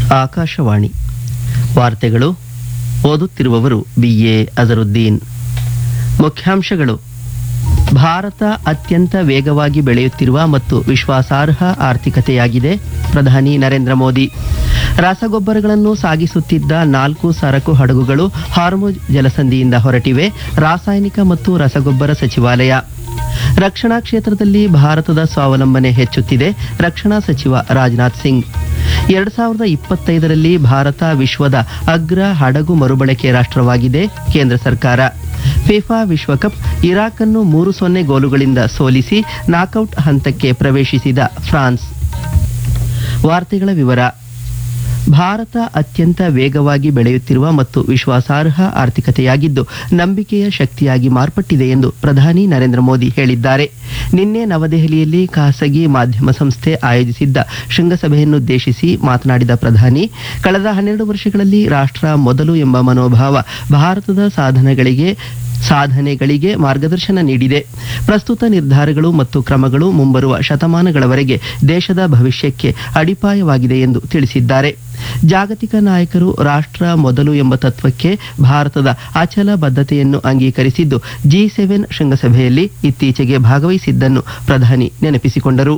ಆಕಾಶವಾಣಿ ವಾರ್ತೆಗಳು ಓದುತ್ತಿರುವವರು ಬಿಎ ಅಜರುದ್ದೀನ್ ಮುಖ್ಯಾಂಶಗಳು ಭಾರತ ಅತ್ಯಂತ ವೇಗವಾಗಿ ಬೆಳೆಯುತ್ತಿರುವ ಮತ್ತು ವಿಶ್ವಾಸಾರ್ಹ ಆರ್ಥಿಕತೆಯಾಗಿದೆ ಪ್ರಧಾನಿ ನರೇಂದ್ರ ಮೋದಿ ರಸಗೊಬ್ಬರಗಳನ್ನು ಸಾಗಿಸುತ್ತಿದ್ದ ನಾಲ್ಕು ಸರಕು ಹಡಗುಗಳು ಹಾರ್ಮುಜ್ ಜಲಸಂಧಿಯಿಂದ ಹೊರಟಿವೆ ರಾಸಾಯನಿಕ ಮತ್ತು ರಸಗೊಬ್ಬರ ಸಚಿವಾಲಯ ರಕ್ಷಣಾ ಕ್ಷೇತ್ರದಲ್ಲಿ ಭಾರತದ ಸ್ವಾವಲಂಬನೆ ಹೆಚ್ಚುತ್ತಿದೆ ರಕ್ಷಣಾ ಸಚಿವ ರಾಜನಾಥ್ ಸಿಂಗ್ ಎರಡ್ ಸಾವಿರದ ಇಪ್ಪತ್ತೈದರಲ್ಲಿ ಭಾರತ ವಿಶ್ವದ ಅಗ್ರ ಹಡಗು ಮರುಬಳಕೆ ರಾಷ್ಟ್ರವಾಗಿದೆ ಕೇಂದ್ರ ಸರ್ಕಾರ ಫಿಫಾ ವಿಶ್ವಕಪ್ ಇರಾಕ್ ಅನ್ನು ಮೂರು ಸೊನ್ನೆ ಗೋಲುಗಳಿಂದ ಸೋಲಿಸಿ ನಾಕೌಟ್ ಹಂತಕ್ಕೆ ಪ್ರವೇಶಿಸಿದ ಫ್ರಾನ್ಸ್ ವಾರ್ತೆಗಳ ವಿವರ ಭಾರತ ಅತ್ಯಂತ ವೇಗವಾಗಿ ಬೆಳೆಯುತ್ತಿರುವ ಮತ್ತು ವಿಶ್ವಾಸಾರ್ಹ ಆರ್ಥಿಕತೆಯಾಗಿದ್ದು ನಂಬಿಕೆಯ ಶಕ್ತಿಯಾಗಿ ಮಾರ್ಪಟ್ಟಿದೆ ಎಂದು ಪ್ರಧಾನಿ ನರೇಂದ್ರ ಮೋದಿ ಹೇಳಿದ್ದಾರೆ ನಿನ್ನೆ ನವದೆಹಲಿಯಲ್ಲಿ ಖಾಸಗಿ ಮಾಧ್ಯಮ ಸಂಸ್ಥೆ ಆಯೋಜಿಸಿದ್ದ ಶೃಂಗಸಭೆಯನ್ನುದ್ದೇಶಿಸಿ ಮಾತನಾಡಿದ ಪ್ರಧಾನಿ ಕಳೆದ ಹನ್ನೆರಡು ವರ್ಷಗಳಲ್ಲಿ ರಾಷ್ಟ್ರ ಮೊದಲು ಎಂಬ ಮನೋಭಾವ ಭಾರತದ ಸಾಧನೆಗಳಿಗೆ ಸಾಧನೆಗಳಿಗೆ ಮಾರ್ಗದರ್ಶನ ನೀಡಿದೆ ಪ್ರಸ್ತುತ ನಿರ್ಧಾರಗಳು ಮತ್ತು ಕ್ರಮಗಳು ಮುಂಬರುವ ಶತಮಾನಗಳವರೆಗೆ ದೇಶದ ಭವಿಷ್ಯಕ್ಕೆ ಅಡಿಪಾಯವಾಗಿದೆ ಎಂದು ತಿಳಿಸಿದ್ದಾರೆ ಜಾಗತಿಕ ನಾಯಕರು ರಾಷ್ಟ್ರ ಮೊದಲು ಎಂಬ ತತ್ವಕ್ಕೆ ಭಾರತದ ಅಚಲ ಬದ್ಧತೆಯನ್ನು ಅಂಗೀಕರಿಸಿದ್ದು ಜಿ ಸೆವೆನ್ ಶೃಂಗಸಭೆಯಲ್ಲಿ ಇತ್ತೀಚೆಗೆ ಭಾಗವಹಿಸಿದ್ದನ್ನು ಪ್ರಧಾನಿ ನೆನಪಿಸಿಕೊಂಡರು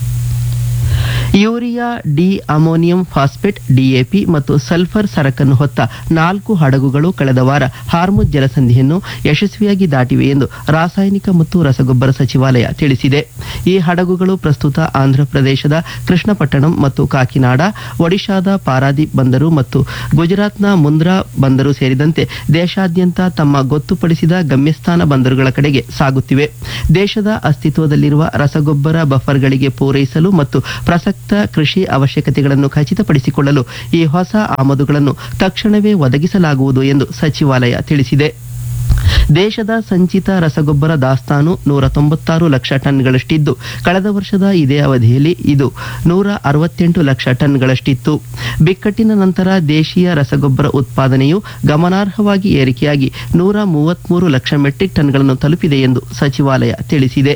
urea di ammonium phosphate DAP ಮತ್ತು ಸಲ್ಫರ್ ಸರಕನ್ನು ಹೊತ್ತ ನಾಲ್ಕು ಹಡಗುಗಳು ಕಳೆದ ವಾರ ಹಾರ್ಮುಜ್ ಜಲಸಂಧಿಯನ್ನು ಯಶಸ್ವಿಯಾಗಿ ದಾಟಿವೆ ಎಂದು ರಾಸಾಯನಿಕ ಮತ್ತು ರಸಗೊಬ್ಬರ ಸಚಿವಾಲಯ ತಿಳಿಸಿದೆ ಈ ಹಡಗುಗಳು ಪ್ರಸ್ತುತ ಆಂಧ್ರಪ್ರದೇಶದ ಕೃಷ್ಣಪಟ್ಟಣಂ ಮತ್ತು ಕಾಕಿನಾಡ ಒಡಿಶಾದ ಪಾರಾದೀಪ್ ಬಂದರು ಮತ್ತು ಗುಜರಾತ್ನ ಮುಂದ್ರಾ ಬಂದರು ಸೇರಿದಂತೆ ದೇಶಾದ್ಯಂತ ತಮ್ಮ ಗೊತ್ತುಪಡಿಸಿದ ಗಮ್ಯಸ್ಥಾನ ಬಂದರುಗಳ ಕಡೆಗೆ ಸಾಗುತ್ತಿವೆ ದೇಶದ ಅಸ್ತಿತ್ವದಲ್ಲಿರುವ ರಸಗೊಬ್ಬರ ಬಫರ್ಗಳಿಗೆ ಪೂರೈಸಲು ಮತ್ತು ಪ್ರಸಕ್ತ ಕೃಷಿ ಅವಶ್ಯಕತೆಗಳನ್ನು ಖಚಿತಪಡಿಸಿಕೊಳ್ಳಲು ಈ ಹೊಸ ಆಮದುಗಳನ್ನು ತಕ್ಷಣವೇ ಒದಗಿಸಲಾಗುವುದು ಎಂದು ಸಚಿವಾಲಯ ತಿಳಿಸಿದೆ ದೇಶದ ಸಂಚಿತ ರಸಗೊಬ್ಬರ ದಾಸ್ತಾನು ನೂರ ತೊಂಬತ್ತಾರು ಲಕ್ಷ ಟನ್ಗಳಷ್ಟಿದ್ದು ಕಳೆದ ವರ್ಷದ ಇದೇ ಅವಧಿಯಲ್ಲಿ ಇದು ನೂರ ಅರವತ್ತೆಂಟು ಲಕ್ಷ ಟನ್ಗಳಷ್ಟಿತ್ತು ಬಿಕ್ಕಟ್ಟಿನ ನಂತರ ದೇಶೀಯ ರಸಗೊಬ್ಬರ ಉತ್ಪಾದನೆಯು ಗಮನಾರ್ಹವಾಗಿ ಏರಿಕೆಯಾಗಿ ನೂರ ಮೂವತ್ಮೂರು ಲಕ್ಷ ಮೆಟ್ರಿಕ್ ಟನ್ಗಳನ್ನು ತಲುಪಿದೆ ಎಂದು ಸಚಿವಾಲಯ ತಿಳಿಸಿದೆ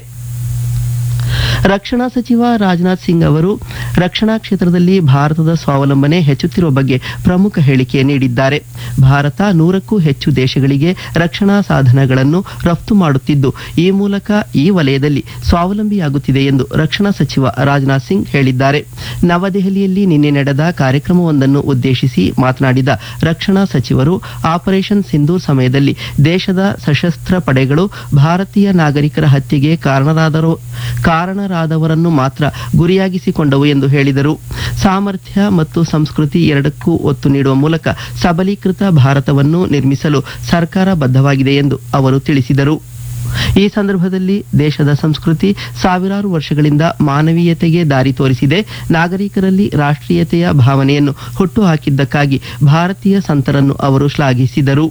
ರಕ್ಷಣಾ ಸಚಿವ ರಾಜನಾಥ್ ಸಿಂಗ್ ಅವರು ರಕ್ಷಣಾ ಕ್ಷೇತ್ರದಲ್ಲಿ ಭಾರತದ ಸ್ವಾವಲಂಬನೆ ಹೆಚ್ಚುತ್ತಿರುವ ಬಗ್ಗೆ ಪ್ರಮುಖ ಹೇಳಿಕೆ ನೀಡಿದ್ದಾರೆ ಭಾರತ ನೂರಕ್ಕೂ ಹೆಚ್ಚು ದೇಶಗಳಿಗೆ ರಕ್ಷಣಾ ಸಾಧನಗಳನ್ನು ರಫ್ತು ಮಾಡುತ್ತಿದ್ದು ಈ ಮೂಲಕ ಈ ವಲಯದಲ್ಲಿ ಸ್ವಾವಲಂಬಿಯಾಗುತ್ತಿದೆ ಎಂದು ರಕ್ಷಣಾ ಸಚಿವ ರಾಜನಾಥ್ ಸಿಂಗ್ ಹೇಳಿದ್ದಾರೆ ನವದೆಹಲಿಯಲ್ಲಿ ನಿನ್ನೆ ನಡೆದ ಕಾರ್ಯಕ್ರಮವೊಂದನ್ನು ಉದ್ದೇಶಿಸಿ ಮಾತನಾಡಿದ ರಕ್ಷಣಾ ಸಚಿವರು ಆಪರೇಷನ್ ಸಿಂಧೂರ್ ಸಮಯದಲ್ಲಿ ದೇಶದ ಸಶಸ್ತ್ರ ಪಡೆಗಳು ಭಾರತೀಯ ನಾಗರಿಕರ ಹತ್ಯೆಗೆ ಕಾರಣರಾದರು ಕಾರಣರಾದವರನ್ನು ಮಾತ್ರ ಗುರಿಯಾಗಿಸಿಕೊಂಡವು ಎಂದು ಹೇಳಿದರು ಸಾಮರ್ಥ್ಯ ಮತ್ತು ಸಂಸ್ಕೃತಿ ಎರಡಕ್ಕೂ ಒತ್ತು ನೀಡುವ ಮೂಲಕ ಸಬಲೀಕೃತ ಭಾರತವನ್ನು ನಿರ್ಮಿಸಲು ಸರ್ಕಾರ ಬದ್ಧವಾಗಿದೆ ಎಂದು ಅವರು ತಿಳಿಸಿದರು ಈ ಸಂದರ್ಭದಲ್ಲಿ ದೇಶದ ಸಂಸ್ಕೃತಿ ಸಾವಿರಾರು ವರ್ಷಗಳಿಂದ ಮಾನವೀಯತೆಗೆ ದಾರಿ ತೋರಿಸಿದೆ ನಾಗರಿಕರಲ್ಲಿ ರಾಷ್ಟ್ರೀಯತೆಯ ಭಾವನೆಯನ್ನು ಹುಟ್ಟುಹಾಕಿದ್ದಕ್ಕಾಗಿ ಭಾರತೀಯ ಸಂತರನ್ನು ಅವರು ಶ್ಲಾಘಿಸಿದರು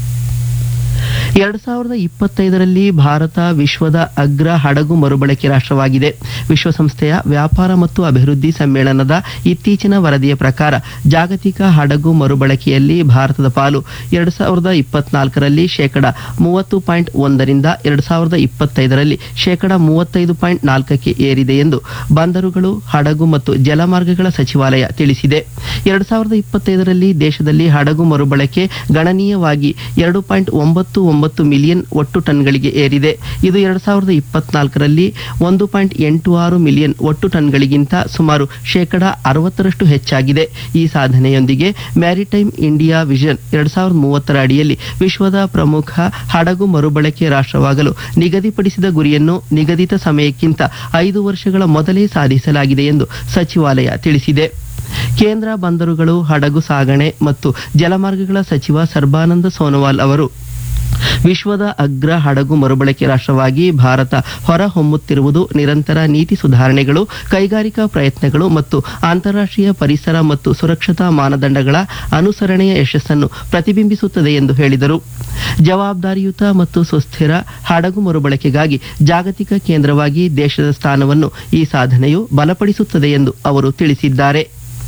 ಎರಡ್ ಸಾವಿರದ ಇಪ್ಪತ್ತೈದರಲ್ಲಿ ಭಾರತ ವಿಶ್ವದ ಅಗ್ರ ಹಡಗು ಮರುಬಳಕೆ ರಾಷ್ಟ್ರವಾಗಿದೆ ವಿಶ್ವಸಂಸ್ಥೆಯ ವ್ಯಾಪಾರ ಮತ್ತು ಅಭಿವೃದ್ಧಿ ಸಮ್ಮೇಳನದ ಇತ್ತೀಚಿನ ವರದಿಯ ಪ್ರಕಾರ ಜಾಗತಿಕ ಹಡಗು ಮರುಬಳಕೆಯಲ್ಲಿ ಭಾರತದ ಪಾಲು ಎರಡ್ ಸಾವಿರದ ಇಪ್ಪತ್ನಾಲ್ಕರಲ್ಲಿ ಶೇಕಡ ಮೂವತ್ತು ಪಾಯಿಂಟ್ ಒಂದರಿಂದ ಎರಡ್ ಸಾವಿರದ ಇಪ್ಪತ್ತೈದರಲ್ಲಿ ಶೇಕಡ ಮೂವತ್ತೈದು ಪಾಯಿಂಟ್ ನಾಲ್ಕಕ್ಕೆ ಏರಿದೆ ಎಂದು ಬಂದರುಗಳು ಹಡಗು ಮತ್ತು ಜಲಮಾರ್ಗಗಳ ಸಚಿವಾಲಯ ತಿಳಿಸಿದೆ ಎರಡ್ ಸಾವಿರದ ಇಪ್ಪತ್ತೈದರಲ್ಲಿ ದೇಶದಲ್ಲಿ ಹಡಗು ಮರುಬಳಕೆ ಗಣನೀಯವಾಗಿ ಎರಡು ಪಾಯಿಂಟ್ ಒಂಬತ್ತು ಒಂಬತ್ತು ಮಿಲಿಯನ್ ಒಟ್ಟು ಟನ್ಗಳಿಗೆ ಏರಿದೆ ಇದು ಎರಡ್ ಸಾವಿರದ ಇಪ್ಪತ್ನಾಲ್ಕರಲ್ಲಿ ಒಂದು ಪಾಯಿಂಟ್ ಎಂಟು ಆರು ಮಿಲಿಯನ್ ಒಟ್ಟು ಟನ್ಗಳಿಗಿಂತ ಸುಮಾರು ಶೇಕಡ ಅರವತ್ತರಷ್ಟು ಹೆಚ್ಚಾಗಿದೆ ಈ ಸಾಧನೆಯೊಂದಿಗೆ ಮ್ಯಾರಿಟೈಮ್ ಇಂಡಿಯಾ ವಿಷನ್ ಎರಡ್ ಸಾವಿರದ ಮೂವತ್ತರ ಅಡಿಯಲ್ಲಿ ವಿಶ್ವದ ಪ್ರಮುಖ ಹಡಗು ಮರುಬಳಕೆ ರಾಷ್ಟ್ರವಾಗಲು ನಿಗದಿಪಡಿಸಿದ ಗುರಿಯನ್ನು ನಿಗದಿತ ಸಮಯಕ್ಕಿಂತ ಐದು ವರ್ಷಗಳ ಮೊದಲೇ ಸಾಧಿಸಲಾಗಿದೆ ಎಂದು ಸಚಿವಾಲಯ ತಿಳಿಸಿದೆ ಕೇಂದ್ರ ಬಂದರುಗಳು ಹಡಗು ಸಾಗಣೆ ಮತ್ತು ಜಲಮಾರ್ಗಗಳ ಸಚಿವ ಸರ್ಬಾನಂದ ಸೋನೋವಾಲ್ ಅವರು ವಿಶ್ವದ ಅಗ್ರ ಹಡಗು ಮರುಬಳಕೆ ರಾಷ್ಟ್ರವಾಗಿ ಭಾರತ ಹೊರಹೊಮ್ಮುತ್ತಿರುವುದು ನಿರಂತರ ನೀತಿ ಸುಧಾರಣೆಗಳು ಕೈಗಾರಿಕಾ ಪ್ರಯತ್ನಗಳು ಮತ್ತು ಅಂತಾರಾಷ್ಟ್ರೀಯ ಪರಿಸರ ಮತ್ತು ಸುರಕ್ಷತಾ ಮಾನದಂಡಗಳ ಅನುಸರಣೆಯ ಯಶಸ್ಸನ್ನು ಪ್ರತಿಬಿಂಬಿಸುತ್ತದೆ ಎಂದು ಹೇಳಿದರು ಜವಾಬ್ದಾರಿಯುತ ಮತ್ತು ಸುಸ್ಥಿರ ಹಡಗು ಮರುಬಳಕೆಗಾಗಿ ಜಾಗತಿಕ ಕೇಂದ್ರವಾಗಿ ದೇಶದ ಸ್ಥಾನವನ್ನು ಈ ಸಾಧನೆಯು ಬಲಪಡಿಸುತ್ತದೆ ಎಂದು ಅವರು ತಿಳಿಸಿದ್ದಾರೆ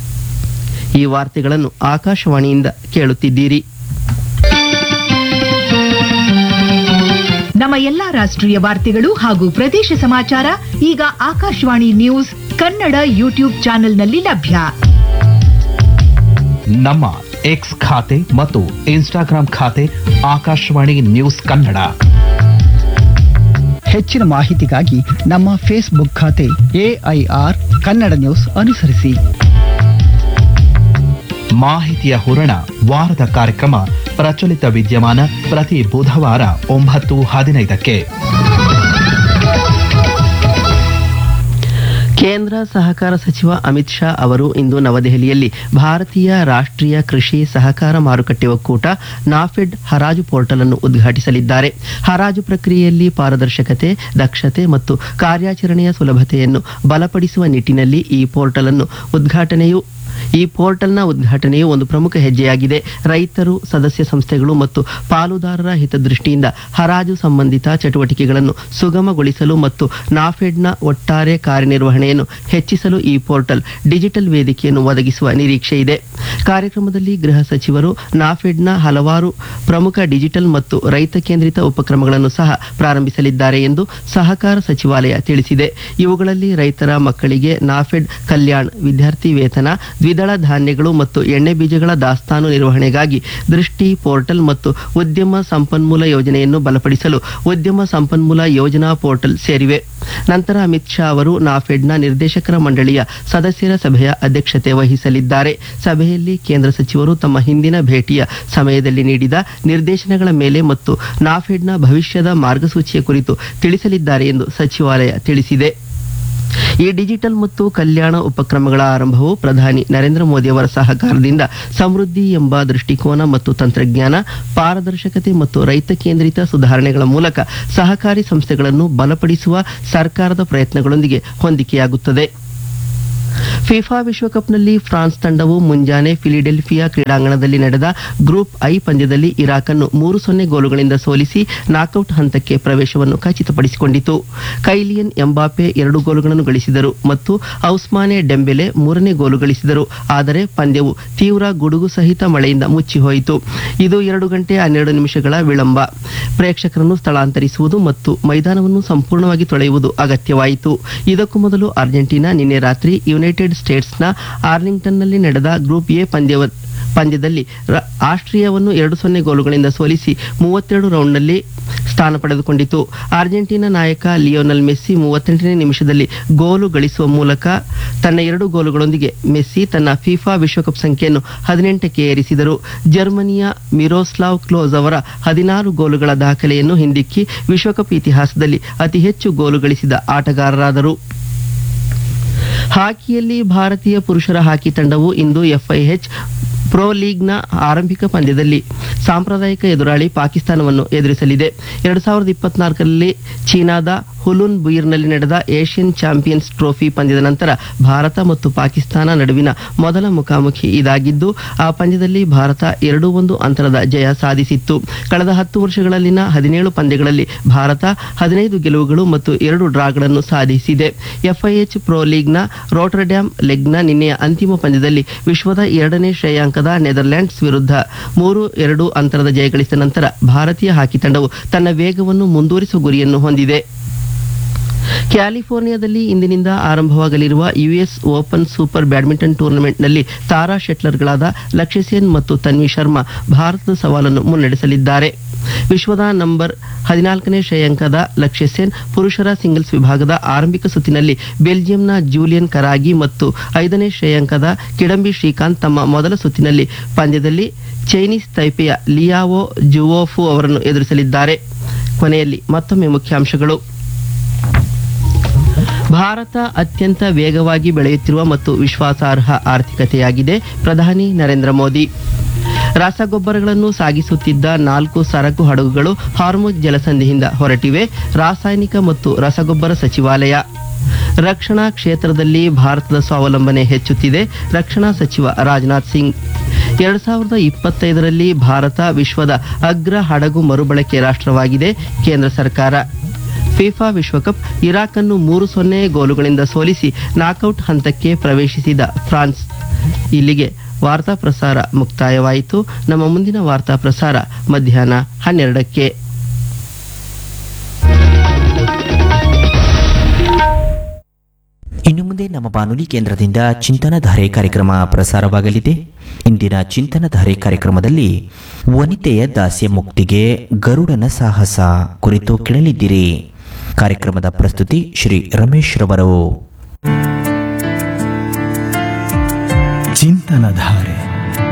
ಈ ವಾರ್ತೆಗಳನ್ನು ಆಕಾಶವಾಣಿಯಿಂದ ಕೇಳುತ್ತಿದ್ದೀರಿ ನಮ್ಮ ಎಲ್ಲಾ ರಾಷ್ಟ್ರೀಯ ವಾರ್ತೆಗಳು ಹಾಗೂ ಪ್ರದೇಶ ಸಮಾಚಾರ ಈಗ ಆಕಾಶವಾಣಿ ನ್ಯೂಸ್ ಕನ್ನಡ ಯೂಟ್ಯೂಬ್ ಚಾನೆಲ್ನಲ್ಲಿ ಲಭ್ಯ ನಮ್ಮ ಎಕ್ಸ್ ಖಾತೆ ಮತ್ತು ಇನ್ಸ್ಟಾಗ್ರಾಂ ಖಾತೆ ಆಕಾಶವಾಣಿ ನ್ಯೂಸ್ ಕನ್ನಡ ಹೆಚ್ಚಿನ ಮಾಹಿತಿಗಾಗಿ ನಮ್ಮ ಫೇಸ್ಬುಕ್ ಖಾತೆ ಎಐಆರ್ ಕನ್ನಡ ನ್ಯೂಸ್ ಅನುಸರಿಸಿ ಮಾಹಿತಿಯ ಹೂರಣ ವಾರದ ಕಾರ್ಯಕ್ರಮ ಪ್ರಚಲಿತ ವಿದ್ಯಮಾನ ಪ್ರತಿ ಬುಧವಾರ ಒಂಬತ್ತು ಹದಿನೈದಕ್ಕೆ ಕೇಂದ್ರ ಸಹಕಾರ ಸಚಿವ ಅಮಿತ್ ಶಾ ಅವರು ಇಂದು ನವದೆಹಲಿಯಲ್ಲಿ ಭಾರತೀಯ ರಾಷ್ಟ್ರೀಯ ಕೃಷಿ ಸಹಕಾರ ಮಾರುಕಟ್ಟೆ ಒಕ್ಕೂಟ ನಾಫೆಡ್ ಹರಾಜು ಪೋರ್ಟಲ್ ಅನ್ನು ಉದ್ಘಾಟಿಸಲಿದ್ದಾರೆ ಹರಾಜು ಪ್ರಕ್ರಿಯೆಯಲ್ಲಿ ಪಾರದರ್ಶಕತೆ ದಕ್ಷತೆ ಮತ್ತು ಕಾರ್ಯಾಚರಣೆಯ ಸುಲಭತೆಯನ್ನು ಬಲಪಡಿಸುವ ನಿಟ್ಟಿನಲ್ಲಿ ಈ ಪೋರ್ಟಲ್ ಅನ್ನು ಉದ್ಘಾಟನೆಯು ಈ ಪೋರ್ಟಲ್ನ ಉದ್ಘಾಟನೆಯು ಒಂದು ಪ್ರಮುಖ ಹೆಜ್ಜೆಯಾಗಿದೆ ರೈತರು ಸದಸ್ಯ ಸಂಸ್ಥೆಗಳು ಮತ್ತು ಪಾಲುದಾರರ ಹಿತದೃಷ್ಟಿಯಿಂದ ಹರಾಜು ಸಂಬಂಧಿತ ಚಟುವಟಿಕೆಗಳನ್ನು ಸುಗಮಗೊಳಿಸಲು ಮತ್ತು ನಾಫೆಡ್ನ ಒಟ್ಟಾರೆ ಕಾರ್ಯನಿರ್ವಹಣೆಯನ್ನು ಹೆಚ್ಚಿಸಲು ಈ ಪೋರ್ಟಲ್ ಡಿಜಿಟಲ್ ವೇದಿಕೆಯನ್ನು ಒದಗಿಸುವ ನಿರೀಕ್ಷೆ ಇದೆ ಕಾರ್ಯಕ್ರಮದಲ್ಲಿ ಗೃಹ ಸಚಿವರು ನಾಫೆಡ್ನ ಹಲವಾರು ಪ್ರಮುಖ ಡಿಜಿಟಲ್ ಮತ್ತು ರೈತ ಕೇಂದ್ರಿತ ಉಪಕ್ರಮಗಳನ್ನು ಸಹ ಪ್ರಾರಂಭಿಸಲಿದ್ದಾರೆ ಎಂದು ಸಹಕಾರ ಸಚಿವಾಲಯ ತಿಳಿಸಿದೆ ಇವುಗಳಲ್ಲಿ ರೈತರ ಮಕ್ಕಳಿಗೆ ನಾಫೆಡ್ ಕಲ್ಯಾಣ್ ವಿದ್ಯಾರ್ಥಿ ವೇತನ ದ್ವಿದಳ ಧಾನ್ಯಗಳು ಮತ್ತು ಎಣ್ಣೆ ಬೀಜಗಳ ದಾಸ್ತಾನು ನಿರ್ವಹಣೆಗಾಗಿ ದೃಷ್ಟಿ ಪೋರ್ಟಲ್ ಮತ್ತು ಉದ್ಯಮ ಸಂಪನ್ಮೂಲ ಯೋಜನೆಯನ್ನು ಬಲಪಡಿಸಲು ಉದ್ಯಮ ಸಂಪನ್ಮೂಲ ಯೋಜನಾ ಪೋರ್ಟಲ್ ಸೇರಿವೆ ನಂತರ ಅಮಿತ್ ಶಾ ಅವರು ನಾಫೆಡ್ನ ನಿರ್ದೇಶಕರ ಮಂಡಳಿಯ ಸದಸ್ಯರ ಸಭೆಯ ಅಧ್ಯಕ್ಷತೆ ವಹಿಸಲಿದ್ದಾರೆ ಸಭೆಯಲ್ಲಿ ಕೇಂದ್ರ ಸಚಿವರು ತಮ್ಮ ಹಿಂದಿನ ಭೇಟಿಯ ಸಮಯದಲ್ಲಿ ನೀಡಿದ ನಿರ್ದೇಶನಗಳ ಮೇಲೆ ಮತ್ತು ನಾಫೆಡ್ನ ಭವಿಷ್ಯದ ಮಾರ್ಗಸೂಚಿಯ ಕುರಿತು ತಿಳಿಸಲಿದ್ದಾರೆ ಎಂದು ಸಚಿವಾಲಯ ತಿಳಿಸಿದೆ ಈ ಡಿಜಿಟಲ್ ಮತ್ತು ಕಲ್ಯಾಣ ಉಪಕ್ರಮಗಳ ಆರಂಭವು ಪ್ರಧಾನಿ ನರೇಂದ್ರ ಮೋದಿ ಅವರ ಸಹಕಾರದಿಂದ ಸಮೃದ್ಧಿ ಎಂಬ ದೃಷ್ಟಿಕೋನ ಮತ್ತು ತಂತ್ರಜ್ಞಾನ ಪಾರದರ್ಶಕತೆ ಮತ್ತು ರೈತ ಕೇಂದ್ರಿತ ಸುಧಾರಣೆಗಳ ಮೂಲಕ ಸಹಕಾರಿ ಸಂಸ್ಥೆಗಳನ್ನು ಬಲಪಡಿಸುವ ಸರ್ಕಾರದ ಪ್ರಯತ್ನಗಳೊಂದಿಗೆ ಹೊಂದಿಕೆಯಾಗುತ್ತದೆ ಫಿಫಾ ವಿಶ್ವಕಪ್ನಲ್ಲಿ ಫ್ರಾನ್ಸ್ ತಂಡವು ಮುಂಜಾನೆ ಫಿಲಿಡೆಲ್ಫಿಯಾ ಕ್ರೀಡಾಂಗಣದಲ್ಲಿ ನಡೆದ ಗ್ರೂಪ್ ಐ ಪಂದ್ಯದಲ್ಲಿ ಇರಾಕ್ ಅನ್ನು ಮೂರು ಸೊನ್ನೆ ಗೋಲುಗಳಿಂದ ಸೋಲಿಸಿ ನಾಕೌಟ್ ಹಂತಕ್ಕೆ ಪ್ರವೇಶವನ್ನು ಖಚಿತಪಡಿಸಿಕೊಂಡಿತು ಕೈಲಿಯನ್ ಎಂಬಾಪೆ ಎರಡು ಗೋಲುಗಳನ್ನು ಗಳಿಸಿದರು ಮತ್ತು ಔಸ್ಮಾನೆ ಡೆಂಬೆಲೆ ಮೂರನೇ ಗೋಲು ಗಳಿಸಿದರು ಆದರೆ ಪಂದ್ಯವು ತೀವ್ರ ಗುಡುಗು ಸಹಿತ ಮಳೆಯಿಂದ ಮುಚ್ಚಿಹೋಯಿತು ಇದು ಎರಡು ಗಂಟೆ ಹನ್ನೆರಡು ನಿಮಿಷಗಳ ವಿಳಂಬ ಪ್ರೇಕ್ಷಕರನ್ನು ಸ್ಥಳಾಂತರಿಸುವುದು ಮತ್ತು ಮೈದಾನವನ್ನು ಸಂಪೂರ್ಣವಾಗಿ ತೊಳೆಯುವುದು ಅಗತ್ಯವಾಯಿತು ಇದಕ್ಕೂ ಮೊದಲು ಅರ್ಜೆಂಟೀನಾ ನಿನ್ನೆ ರಾತ್ರಿ ಯುನೈಟೆಡ್ ಸ್ಟೇಟ್ಸ್ನ ಆರ್ಲಿಂಗ್ಟನ್ನಲ್ಲಿ ನಡೆದ ಗ್ರೂಪ್ ಎ ಪಂದ್ಯವ ಪಂದ್ಯದಲ್ಲಿ ರ- ಆಸ್ಟ್ರಿಯಾವನ್ನು ಎರಡು ಸೊನ್ನೆ ಗೋಲುಗಳಿಂದ ಸೋಲಿಸಿ ಮೂವತ್ತೆರಡು ರೌಂಡ್ನಲ್ಲಿ ಸ್ಥಾನ ಪಡೆದುಕೊಂಡಿತು ಅರ್ಜೆಂಟೀನಾ ನಾಯಕ ಲಿಯೋನಲ್ ಮೆಸ್ಸಿ ಮೂವತ್ತೆಂಟನೇ ನಿಮಿಷದಲ್ಲಿ ಗೋಲು ಗಳಿಸುವ ಮೂಲಕ ತನ್ನ ಎರಡು ಗೋಲುಗಳೊಂದಿಗೆ ಮೆಸ್ಸಿ ತನ್ನ ಫಿಫಾ ವಿಶ್ವಕಪ್ ಸಂಖ್ಯೆಯನ್ನು ಹದಿನೆಂಟಕ್ಕೆ ಏರಿಸಿದರು ಜರ್ಮನಿಯ ಮಿರೋಸ್ಲಾವ್ ಕ್ಲೋಸ್ ಅವರ ಹದಿನಾರು ಗೋಲುಗಳ ದಾಖಲೆಯನ್ನು ಹಿಂದಿಕ್ಕಿ ವಿಶ್ವಕಪ್ ಇತಿಹಾಸದಲ್ಲಿ ಅತಿ ಹೆಚ್ಚು ಗೋಲು ಗಳಿಸಿದ ಆಟಗಾರರಾದರು ಹಾಕಿಯಲ್ಲಿ ಭಾರತೀಯ ಪುರುಷರ ಹಾಕಿ ತಂಡವು ಇಂದು ಎಫ್ಐಎಚ್ ಪ್ರೊ ಲೀಗ್ನ ಆರಂಭಿಕ ಪಂದ್ಯದಲ್ಲಿ ಸಾಂಪ್ರದಾಯಿಕ ಎದುರಾಳಿ ಪಾಕಿಸ್ತಾನವನ್ನು ಎದುರಿಸಲಿದೆ ಎರಡು ಸಾವಿರದ ಇಪ್ಪತ್ನಾಲ್ಕರಲ್ಲಿ ಚೀನಾದ ಹುಲುನ್ ಬುಯಿರ್ನಲ್ಲಿ ನಡೆದ ಏಷ್ಯನ್ ಚಾಂಪಿಯನ್ಸ್ ಟ್ರೋಫಿ ಪಂದ್ಯದ ನಂತರ ಭಾರತ ಮತ್ತು ಪಾಕಿಸ್ತಾನ ನಡುವಿನ ಮೊದಲ ಮುಖಾಮುಖಿ ಇದಾಗಿದ್ದು ಆ ಪಂದ್ಯದಲ್ಲಿ ಭಾರತ ಎರಡು ಒಂದು ಅಂತರದ ಜಯ ಸಾಧಿಸಿತ್ತು ಕಳೆದ ಹತ್ತು ವರ್ಷಗಳಲ್ಲಿನ ಹದಿನೇಳು ಪಂದ್ಯಗಳಲ್ಲಿ ಭಾರತ ಹದಿನೈದು ಗೆಲುವುಗಳು ಮತ್ತು ಎರಡು ಡ್ರಾಗಳನ್ನು ಸಾಧಿಸಿದೆ ಎಫ್ಐಎಚ್ ಪ್ರೊ ಲೀಗ್ನ ರೋಟರ್ಡ್ಯಾಮ್ ಲೆಗ್ನ ನಿನ್ನೆಯ ಅಂತಿಮ ಪಂದ್ಯದಲ್ಲಿ ವಿಶ್ವದ ಎರಡನೇ ಶ್ರೇಯಾಂಕದ ನೆದರ್ಲ್ಯಾಂಡ್ಸ್ ವಿರುದ್ಧ ಮೂರು ಎರಡು ಅಂತರದ ಜಯ ಗಳಿಸಿದ ನಂತರ ಭಾರತೀಯ ಹಾಕಿ ತಂಡವು ತನ್ನ ವೇಗವನ್ನು ಮುಂದುವರಿಸುವ ಗುರಿಯನ್ನು ಹೊಂದಿದೆ ಕ್ಯಾಲಿಫೋರ್ನಿಯಾದಲ್ಲಿ ಇಂದಿನಿಂದ ಆರಂಭವಾಗಲಿರುವ ಯುಎಸ್ ಓಪನ್ ಸೂಪರ್ ಬ್ಯಾಡ್ಮಿಂಟನ್ ಟೂರ್ನಮೆಂಟ್ನಲ್ಲಿ ತಾರಾ ಶೆಟ್ಲರ್ಗಳಾದ ಲಕ್ಷ್ಯ ಸೇನ್ ಮತ್ತು ತನ್ವಿ ಶರ್ಮಾ ಭಾರತದ ಸವಾಲನ್ನು ಮುನ್ನಡೆಸಲಿದ್ದಾರೆ ವಿಶ್ವದ ನಂಬರ್ ಹದಿನಾಲ್ಕನೇ ಶ್ರೇಯಾಂಕದ ಲಕ್ಷ್ಯ ಸೇನ್ ಪುರುಷರ ಸಿಂಗಲ್ಸ್ ವಿಭಾಗದ ಆರಂಭಿಕ ಸುತ್ತಿನಲ್ಲಿ ಬೆಲ್ಜಿಯಂನ ಜೂಲಿಯನ್ ಕರಾಗಿ ಮತ್ತು ಐದನೇ ಶ್ರೇಯಾಂಕದ ಕಿಡಂಬಿ ಶ್ರೀಕಾಂತ್ ತಮ್ಮ ಮೊದಲ ಸುತ್ತಿನಲ್ಲಿ ಪಂದ್ಯದಲ್ಲಿ ಚೈನೀಸ್ ತೈಪೆಯ ಲಿಯಾವೋ ಜುವೋಫು ಅವರನ್ನು ಎದುರಿಸಲಿದ್ದಾರೆ ಕೊನೆಯಲ್ಲಿ ಮತ್ತೊಮ್ಮೆ ಮುಖ್ಯಾಂಶಗಳು ಭಾರತ ಅತ್ಯಂತ ವೇಗವಾಗಿ ಬೆಳೆಯುತ್ತಿರುವ ಮತ್ತು ವಿಶ್ವಾಸಾರ್ಹ ಆರ್ಥಿಕತೆಯಾಗಿದೆ ಪ್ರಧಾನಿ ನರೇಂದ್ರ ಮೋದಿ ರಸಗೊಬ್ಬರಗಳನ್ನು ಸಾಗಿಸುತ್ತಿದ್ದ ನಾಲ್ಕು ಸರಕು ಹಡಗುಗಳು ಹಾರ್ಮುಜ್ ಜಲಸಂಧಿಯಿಂದ ಹೊರಟಿವೆ ರಾಸಾಯನಿಕ ಮತ್ತು ರಸಗೊಬ್ಬರ ಸಚಿವಾಲಯ ರಕ್ಷಣಾ ಕ್ಷೇತ್ರದಲ್ಲಿ ಭಾರತದ ಸ್ವಾವಲಂಬನೆ ಹೆಚ್ಚುತ್ತಿದೆ ರಕ್ಷಣಾ ಸಚಿವ ರಾಜನಾಥ್ ಸಿಂಗ್ ಎರಡ್ ಸಾವಿರದ ಇಪ್ಪತ್ತೈದರಲ್ಲಿ ಭಾರತ ವಿಶ್ವದ ಅಗ್ರ ಹಡಗು ಮರುಬಳಕೆ ರಾಷ್ಟ್ರವಾಗಿದೆ ಕೇಂದ್ರ ಸರ್ಕಾರ ಫಿಫಾ ವಿಶ್ವಕಪ್ ಇರಾಕ್ ಅನ್ನು ಮೂರು ಸೊನ್ನೆ ಗೋಲುಗಳಿಂದ ಸೋಲಿಸಿ ನಾಕೌಟ್ ಹಂತಕ್ಕೆ ಪ್ರವೇಶಿಸಿದ ಫ್ರಾನ್ಸ್ ಇಲ್ಲಿಗೆ ವಾರ್ತಾ ಪ್ರಸಾರ ಮುಕ್ತಾಯವಾಯಿತು ನಮ್ಮ ಮುಂದಿನ ವಾರ್ತಾ ಪ್ರಸಾರ ಮಧ್ಯಾಹ್ನ ಹನ್ನೆರಡಕ್ಕೆ ಇನ್ನು ಮುಂದೆ ನಮ್ಮ ಬಾನುಲಿ ಕೇಂದ್ರದಿಂದ ಚಿಂತನಧಾರೆ ಕಾರ್ಯಕ್ರಮ ಪ್ರಸಾರವಾಗಲಿದೆ ಇಂದಿನ ಚಿಂತನಧಾರೆ ಕಾರ್ಯಕ್ರಮದಲ್ಲಿ ವನಿತೆಯ ದಾಸ್ಯ ಮುಕ್ತಿಗೆ ಗರುಡನ ಸಾಹಸ ಕುರಿತು ಕೇಳಲಿದ್ದೀರಿ ಕಾರ್ಯಕ್ರಮದ ಪ್ರಸ್ತುತಿ ಶ್ರೀ ರಮೇಶ್ ರವರು